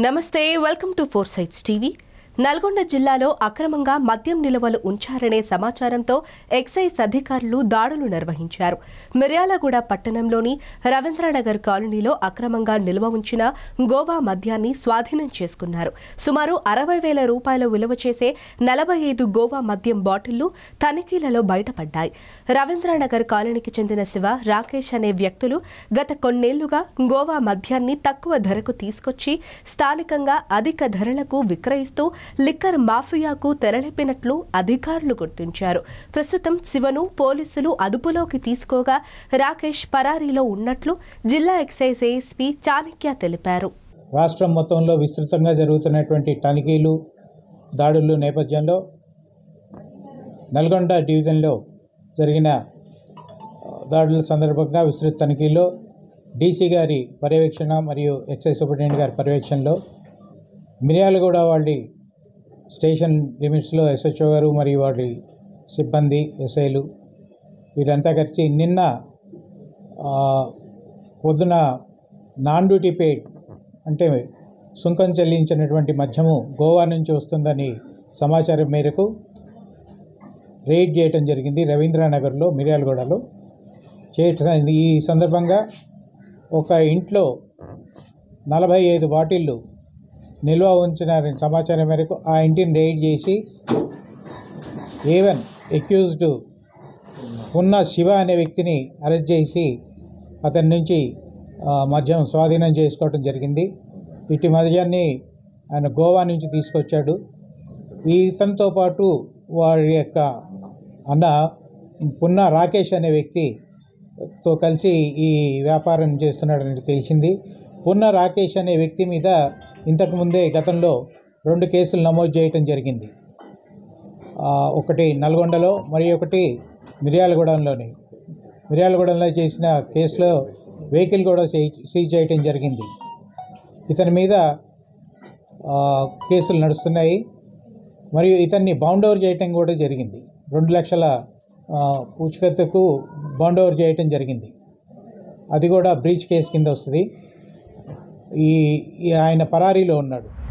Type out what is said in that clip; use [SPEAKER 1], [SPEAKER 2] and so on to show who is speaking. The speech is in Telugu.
[SPEAKER 1] నమస్తే welcome to four sites TV Nalgonda జిల్లాలో అక్రమంగా మద్యం నిల్వలు ఉంచారనే సమాచారంతో ఎక్సైజ్ అధికారులు దాడులు నిర్వహించారు మిర్యాలగూడ పట్టణంలోని రవీంద్రనగర్ కాలనీలో అక్రమంగా నిల్వ ఉంచిన గోవా మద్యాన్ని స్వాధీనం చేసుకున్నారు సుమారు అరవై వేల రూపాయల విలువ చేసే నలభై ఐదు గోవా మద్యం బాటిళ్లు తనిఖీలలో బయటపడ్డాయి రవీంద్రనగర్ కాలనీకి చెందిన శివ రాకేష్ అనే వ్యక్తులు గత కొన్నేళ్లుగా గోవా మద్యాన్ని తక్కువ ధరకు తీసుకొచ్చి స్థానికంగా అధిక ధరలకు విక్రయిస్తూ లిక్కర్ మాఫియాకు తెరలేపినట్లు అధికారులు గుర్తించారు ప్రస్తుతం శివను పోలీసులు అదుపులోకి తీసుకోగా రాకేష్ పరారీలో ఉన్నట్లు జిల్లా ఎక్సైజ్ ఏఎస్పీ చాణక్య తెలిపారు
[SPEAKER 2] రాష్ట్రం మొత్తంలో విస్తృతంగా జరుగుతున్నటువంటి తనిఖీలు దాడుల నేపథ్యంలో నల్గొండ డివిజన్లో జరిగిన ఆ, దాడుల సందర్భంగా విస్తృత తనిఖీలో డీసీ గారి పర్యవేక్షణ మరియు ఎక్సైజ్ సూపరింటెండెంట్ గారి పర్యవేక్షణలో మిర్యాలగూడ వాళ్ళ స్టేషన్ లిమిట్స్లో ఎస్హెచ్ఓ గారు మరియు వాళ్ళ సిబ్బంది ఎస్ఐలు వీరంతా కలిసి నిన్న ఆ, పొద్దున నాన్ డ్యూటీ పేడ్ అంటే సుంకం చెల్లించినటువంటి మద్యము గోవా నుంచి వస్తుందని సమాచారం మేరకు రేడ్ చేయటం జరిగింది రవీంద్రనగర్లో మిర్యాలగూడలో చేయటం ఈ సందర్భంగా ఒక ఇంట్లో నలభై ఐదు బాటిళ్ళు నిల్వ ఉంచిన సమాచారం మేరకు ఆ ఇంటిని రేడ్ చేసి ఏవన్ ఎక్యూజ్డ్ ఉన్న శివ అనే వ్యక్తిని అరెస్ట్ చేసి అతని నుంచి ఆ, మద్యం స్వాధీనం చేసుకోవడం జరిగింది ఇటు మద్యాన్ని ఆయన గోవా నుంచి తీసుకొచ్చాడు ఈ ఇతనితో పాటు వారి యొక్క అన్న పున్న రాకేష్ అనే వ్యక్తితో కలిసి ఈ వ్యాపారం చేస్తున్నాడని తెలిసింది పున్న రాకేష్ అనే వ్యక్తి మీద ఇంతకుముందే గతంలో రెండు కేసులు నమోదు చేయటం జరిగింది ఆ, ఒకటి నల్గొండలో మరి ఒకటి మిర్యాలగూడెంలోని మిర్యాలగూడెంలో చేసిన కేసులో వెహికల్ కూడా సీ- సీజ్ చేయటం జరిగింది ఇతని మీద ఆ, కేసులు నడుస్తున్నాయి మరియు ఇతన్ని బౌండ్ ఓవర్ చేయటం కూడా జరిగింది రెండు లక్షల ఆ, పూచికత్తుకు బౌండ్ ఓవర్ చేయటం జరిగింది అది కూడా బ్రీచ్ కేసు కింద వస్తుంది ఈ ఈ ఆయన పరారీలో ఉన్నాడు